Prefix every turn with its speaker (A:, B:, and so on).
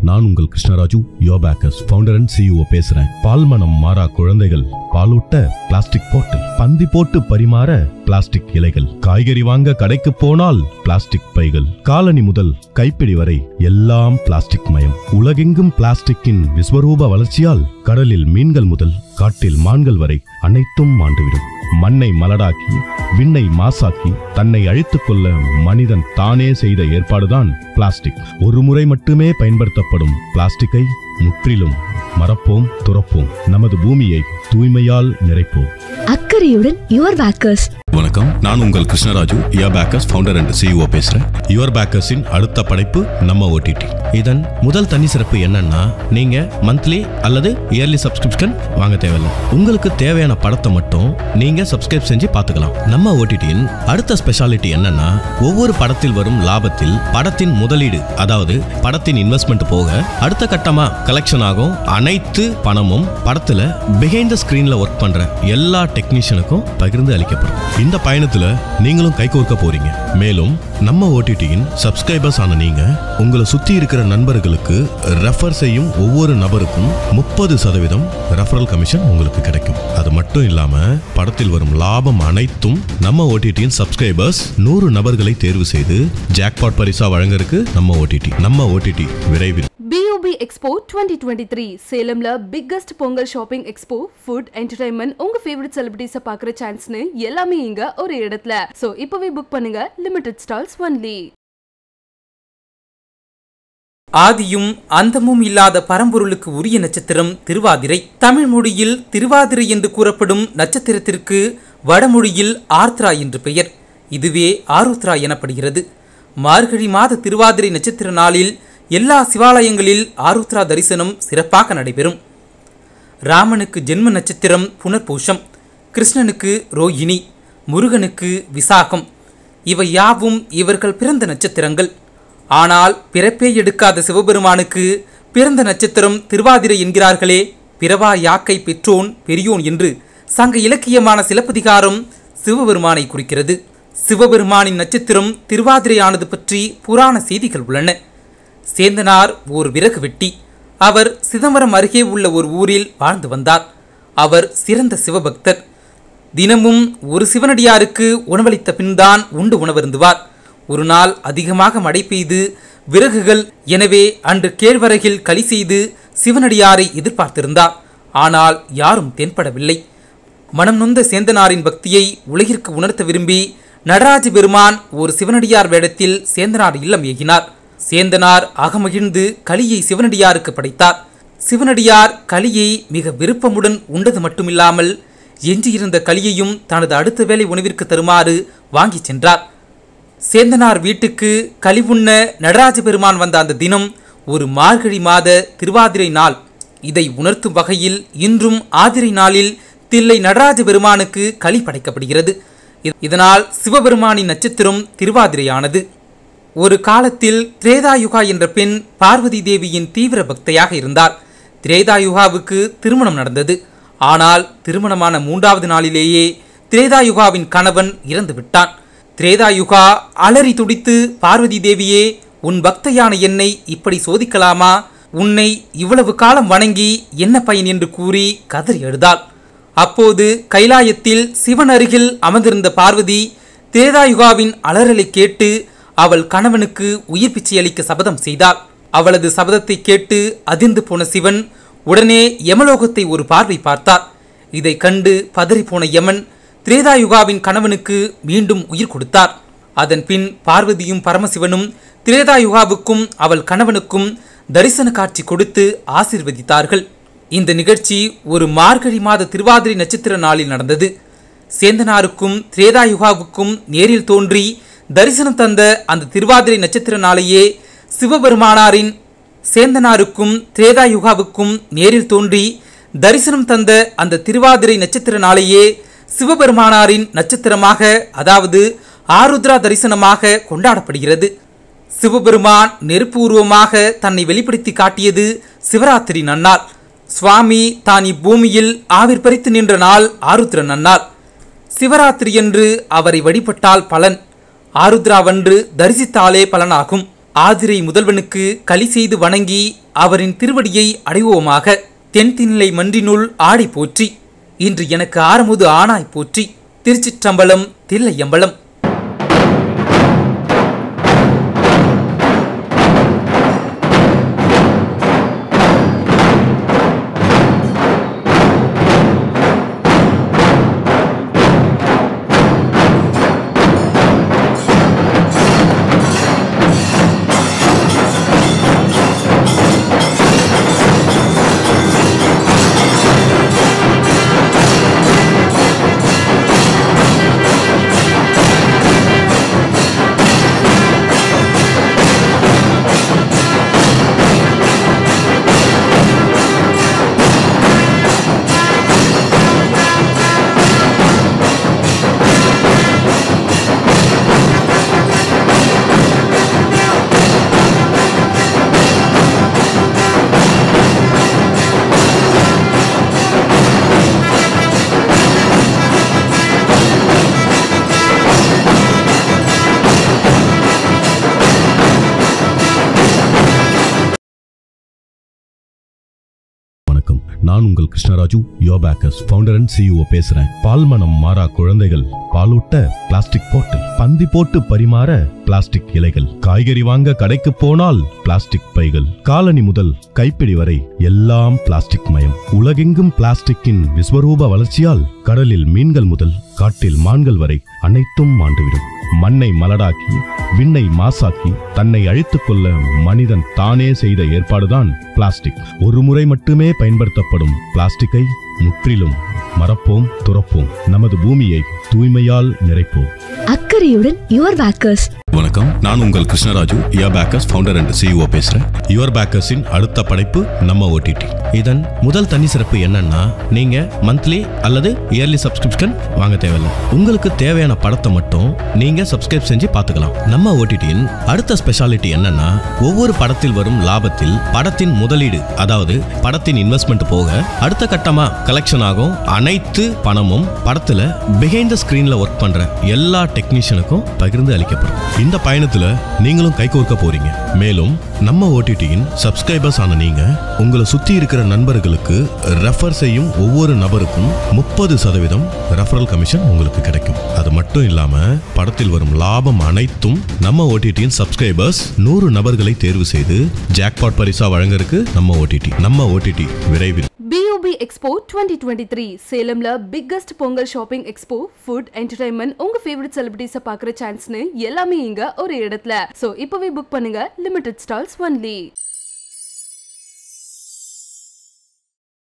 A: நான் உங்கள் Krishnaraju Your Bakers founder and CEO பேசுறேன் பால்மனம் மாறா குழந்தைகள் பாலூட்ட பிளாஸ்டிக் பாட்டில் பந்தி போட்டு பரிமாற பிளாஸ்டிக் இலைகள் காய்கறி வாங்க கடைக்கு போனால் பிளாஸ்டிக் பைகள் காலனி முதல் கைப்பிடி வரை எல்லாம் பிளாஸ்டிக் மயம் உலகெங்கும் பிளாஸ்டிக்கின் விஸ்வரூப வளர்ச்சியால் கடலில் மீன்கள் முதல் காட்டில் மான்கள் வரை அனைத்தும் மாண்டுவிடும் மண்ணை மலடாக்கி விண்ணை மாசாக்கி தன்னை அழித்துக் கொள்ள மனிதன் தானே செய்த ஏற்பாடுதான் பிளாஸ்டிக் ஒரு முறை மட்டுமே பயன்படுத்தப்படும் பிளாஸ்டிக்கை முற்றிலும் மறப்போம் துறப்போம் நமது பூமியை தூய்மையால் நிறைப்போம்
B: அக்கறையுடன் யுவர் பேக்கர்ஸ்
A: வணக்கம் நான் உங்கள் Krishnaraju Your Bakers founder and CEO பேசுறேன் யுவர் பேக்கர்ஸின் அடுத்த படைப்பு நம்ம ஓடிடி
C: இதன் முதல் தனி சிறப்பு என்னன்னா நீங்க மந்த்லி அல்லது இயர்லி சப்ஸ்கிரிப்ஷன் வாங்க தேவையில்ல உங்களுக்கு தேவையான படத்தை மட்டும் நீங்க சப்ஸ்கிரைப் செஞ்சு பார்த்துக்கலாம் நம்ம ஓடிடியின் அடுத்த ஸ்பெஷாலிட்டி என்னன்னா ஒவ்வொரு படத்தில் வரும் லாபத்தில் படத்தின் முதலீடு அதாவது படத்தின் இன்வெஸ்ட்மெண்ட் போக அடுத்த கட்டமா கலெக்ஷன் ஆகும் அனைத்து பணமும் படத்துல பிஹைண்ட் த ஸ்கிரீன்ல ஒர்க் பண்ற எல்லா டெக்னீஷியனுக்கும் பகிர்ந்து அளிக்கப்படும்
A: இந்த பயணத்துல நீங்களும் கைகோர்க்க போறீங்க மேலும் நம்ம ஓடிடியின் சப்ஸ்கிரைபர்ஸ் ஆன நீங்க உங்களை சுத்தி இருக்கிற நண்பர்களுக்கு ரெஃபர் செய்யும் ஒவ்வொரு நபருக்கும் முப்பது சதவீதம் ரெஃபரல் கமிஷன் உங்களுக்கு கிடைக்கும் அது மட்டும் இல்லாம படத்தில் வரும் லாபம் அனைத்தும் நம்ம ஓடிடியின் சப்ஸ்கிரைபர்ஸ் நூறு நபர்களை தேர்வு செய்து ஜாக்பாட் பரிசா வழங்கறதுக்கு நம்ம ஓடிடி நம்ம ஓடிடி விரைவில்
D: பியூபி எக்ஸ்போ டுவெண்ட்டி டுவெண்ட்டி த்ரீ சேலம்ல biggest Pongal shopping expo food entertainment உங்க ஃபேவரட் செலிபிரிட்டிஸை பார்க்குற சான்ஸ்னு எல்லாமே இங்க ஒரு இடத்துல ஸோ இப்போவே புக் பண்ணுங்க லிமிடெட் ஸ்டால்ஸ் ஒன்லி
E: ஆதியும் அந்தமும் இல்லாத பரம்பொருளுக்கு உரிய நட்சத்திரம் திருவாதிரை தமிழ் மொழியில் திருவாதிரை என்று கூறப்படும் நட்சத்திரத்திற்கு வடமொழியில் ஆர்த்ரா என்று பெயர் இதுவே ஆருத்ரா எனப்படுகிறது மார்கழி மாத திருவாதிரை நட்சத்திர நாளில் எல்லா சிவாலயங்களில் ஆருத்ரா தரிசனம் சிறப்பாக நடைபெறும் ராமனுக்கு ஜென்ம நட்சத்திரம் புனர்பூஷம் கிருஷ்ணனுக்கு ரோகிணி முருகனுக்கு விசாகம் இவை யாவும் இவர்கள் பிறந்த நட்சத்திரங்கள் ஆனால் பிறப்பே எடுக்காத சிவபெருமானுக்கு பிறந்த நட்சத்திரம் திருவாதிரை என்கிறார்களே பிறவா யாக்கை பெற்றோன் பெரியோன் என்று சங்க இலக்கியமான சிலப்பதிகாரம் சிவபெருமானை குறிக்கிறது சிவபெருமானின் நட்சத்திரம் திருவாதிரையானது பற்றி புராண செய்திகள் உள்ளன சேந்தனார் ஓர் விறகு வெட்டி அவர் சிதம்பரம் அருகே உள்ள ஒரு ஊரில் வாழ்ந்து வந்தார் அவர் சிறந்த சிவபக்தர் தினமும் ஒரு சிவனடியாருக்கு உணவளித்த பின்தான் உண்டு உணவருந்துவார் ஒரு நாள் அதிகமாக மழை பெய்து விறகுகள் எனவே அன்று கேழ்வரகில் களி செய்து சிவனடியாரை எதிர்பார்த்திருந்தார் ஆனால் யாரும் தென்படவில்லை மனம் நொந்த சேந்தனாரின் பக்தியை உலகிற்கு உணர்த்த விரும்பி நடராஜ பெருமான் ஒரு சிவனடியார் வேடத்தில் சேந்தனார் இல்லம் ஏகினார் சேந்தனார் அகமகிழ்ந்து களியை சிவனடியாருக்கு படைத்தார் சிவனடியார் களியை மிக விருப்பமுடன் உண்டது மட்டுமில்லாமல் எஞ்சியிருந்த களியையும் தனது அடுத்த வேளை உணவிற்கு தருமாறு வாங்கிச் சென்றார் சேந்தனார் வீட்டுக்கு களிவுண்ண நடராஜ பெருமான் வந்த அந்த தினம் ஒரு மார்கழி மாத திருவாதிரை நாள் இதை உணர்த்தும் வகையில் இன்றும் ஆதிரை நாளில் தில்லை நடராஜ பெருமானுக்கு களி படைக்கப்படுகிறது இ- இதனால் சிவபெருமானின் நட்சத்திரம் திருவாதிரையானது ஒரு காலத்தில் திரேதாயுகா என்ற பெண் பார்வதி தேவியின் தீவிர பக்தையாக இருந்தார் திரேதாயுகாவுக்கு திருமணம் நடந்தது ஆனால் திருமணமான மூன்றாவது நாளிலேயே திரேதாயுகாவின் கணவன் இறந்து விட்டான் திரேதாயுகா அலறி துடித்து பார்வதி தேவியே உன் பக்தையான என்னை இப்படி சோதிக்கலாமா உன்னை இவ்வளவு காலம் வணங்கி என்ன பயன் என்று கூறி கதறி அழுதாள் அப்போது கைலாயத்தில் சிவன் அருகில் அமர்ந்திருந்த பார்வதி திரேதாயுகாவின் அலறலை கேட்டு அவள் கணவனுக்கு உயிர் பிச்சை அளிக்க சபதம் செய்தாள் அவளது சபதத்தை கேட்டு அதிர்ந்து போன சிவன் உடனே யமலோகத்தை ஒரு பார்வை பார்த்தார் இதை கண்டு பதறிப்போன யமன் திரேதாயுகாவின் கணவனுக்கு மீண்டும் உயிர் கொடுத்தார் அதன் பின் பார்வதியும் பரமசிவனும் திரேதாயுகாவுக்கும் அவள் கணவனுக்கும் தரிசன காட்சி கொடுத்து ஆசீர்வதித்தார்கள் இந்த நிகழ்ச்சி ஒரு மார்கழி மாத திருவாதிரை நட்சத்திர நாளில் நடந்தது சேந்தனாருக்கும் திரேதாயுகாவுக்கும் நேரில் தோன்றி தரிசனம் தந்த அந்த திருவாதிரை நட்சத்திர நாளையே சிவபெருமானாரின் சேந்தனாருக்கும் திரேதாயுகாவுக்கும் நேரில் தோன்றி தரிசனம் தந்த அந்த திருவாதிரை நட்சத்திர நாளையே சிவபெருமானாரின் நட்சத்திரமாக அதாவது ஆருத்ரா தரிசனமாக கொண்டாடப்படுகிறது சிவபெருமான் நெருப்பு உருவமாக தன்னை வெளிப்படுத்தி காட்டியது சிவராத்திரி நன்னாள் சுவாமி தான் இப்பூமியில் ஆவிர் பறித்து நின்ற நாள் ஆருத்ர நன்னாள் சிவராத்திரியன்று அவரை வழிபட்டால் பலன் ஆருத்ராவன்று தரிசித்தாலே பலனாகும் ஆதிரை முதல்வனுக்கு களி செய்து வணங்கி அவரின் திருவடியை அடைவோமாக தென்திநிலை மன்றினுள் ஆடை போற்றி இன்று எனக்கு ஆரமுது ஆனாய் போற்றி திருச்சிற்றம்பலம் தில்லையம்பலம்
A: வணக்கம் நான் உங்கள் Krishnaraju Your Bakers founder and CEO பேசுறேன் பால் மனம் மாறா குழந்தைகள் பாலூட்ட பிளாஸ்டிக் பாட்டில் பந்தி போட்டு பரிமாற பிளாஸ்டிக் இலைகள் காய்கறி வாங்க கடைக்கு போனால் பிளாஸ்டிக் பைகள் காலனி முதல் கைப்பிடி வரை எல்லாம் பிளாஸ்டிக் மயம் உலகெங்கும் பிளாஸ்டிக்கின் விஸ்வரூப வளர்ச்சியால் கடலில் மீன்கள் முதல் காட்டில் மான்கள் வரை அனைத்தும் மாண்டுவிடும் மண்ணை மலடாக்கி விண்ணை மாசாக்கி தன்னை அழித்துக் கொள்ள மனிதன் தானே செய்த ஏற்பாடுதான் பிளாஸ்டிக் ஒரு முறை மட்டுமே பயன்படுத்தப்படும் பிளாஸ்டிக்கை முற்றிலும் மறப்போம் துறப்போம் நமது பூமியை தூய்மையால் நிறைப்போம்
B: அக்கறையுடன் யுவர் பேக்கர்ஸ்
A: வணக்கம் நான் உங்கள் Krishnaraju Your Bakers founder and CEO பேசுறேன் யுவர் பேக்கர்ஸின் அடுத்த படைப்பு நம்ம ஓடிடி
C: இதன் முதல் தனி சிறப்பு என்னன்னா நீங்க மந்த்லி அல்லது இயர்லி சப்ஸ்கிரிப்ஷன் வாங்க தேவையில்ல உங்களுக்கு தேவையான படத்தை மட்டும் நீங்க சப்ஸ்கிரைப் செஞ்சு பார்த்துக்கலாம் நம்ம ஓடிடியின் அடுத்த ஸ்பெஷாலிட்டி என்னன்னா ஒவ்வொரு படத்தில் வரும் லாபத்தில் படத்தின் முதலீடு அதாவது படத்தின் இன்வெஸ்ட்மெண்ட் போக அடுத்த கட்டமா கலெக்ஷன் ஆகும் அனைத்து பணமும் படத்துல பிஹைண்ட் த ஸ்கிரீன்ல ஒர்க் பண்ற எல்லா டெக்னீஷியனுக்கும் பகிர்ந்து அளிக்கப்படும்
A: இந்த பயணத்துல நீங்களும் கைகோர்க்க போறீங்க மேலும் நம்ம ஓடிடியின் சப்ஸ்கிரைபர்ஸ் ஆன நீங்க உங்களை சுத்தி இருக்கிற நண்பர்களுக்கு ரெஃபர் செய்யும் ஒவ்வொரு நபருக்கும் முப்பது சதவீதம் ரெஃபரல் கமிஷன் உங்களுக்கு கிடைக்கும் அது மட்டும் இல்லாம படத்தில் வரும் லாபம் அனைத்தும் நம்ம ஓடிடியின் சப்ஸ்கிரைபர்ஸ் நூறு நபர்களை தேர்வு செய்து ஜாக்பாட் பரிசா வழங்கறதுக்கு நம்ம ஓடிடி நம்ம ஓடிடி விரைவில்
D: பியூபி எக்ஸ்போ டுவெண்ட்டி டுவெண்ட்டி த்ரீ சேலம்ல biggest Pongal shopping expo food entertainment உங்க ஃபேவரட் செலிபிரிட்டிஸை பார்க்குற சான்ஸ்னு எல்லாமே இங்க ஒரு இடத்துல ஸோ இப்போவே புக் பண்ணுங்க லிமிடெட் ஸ்டால்ஸ் ஒன்லி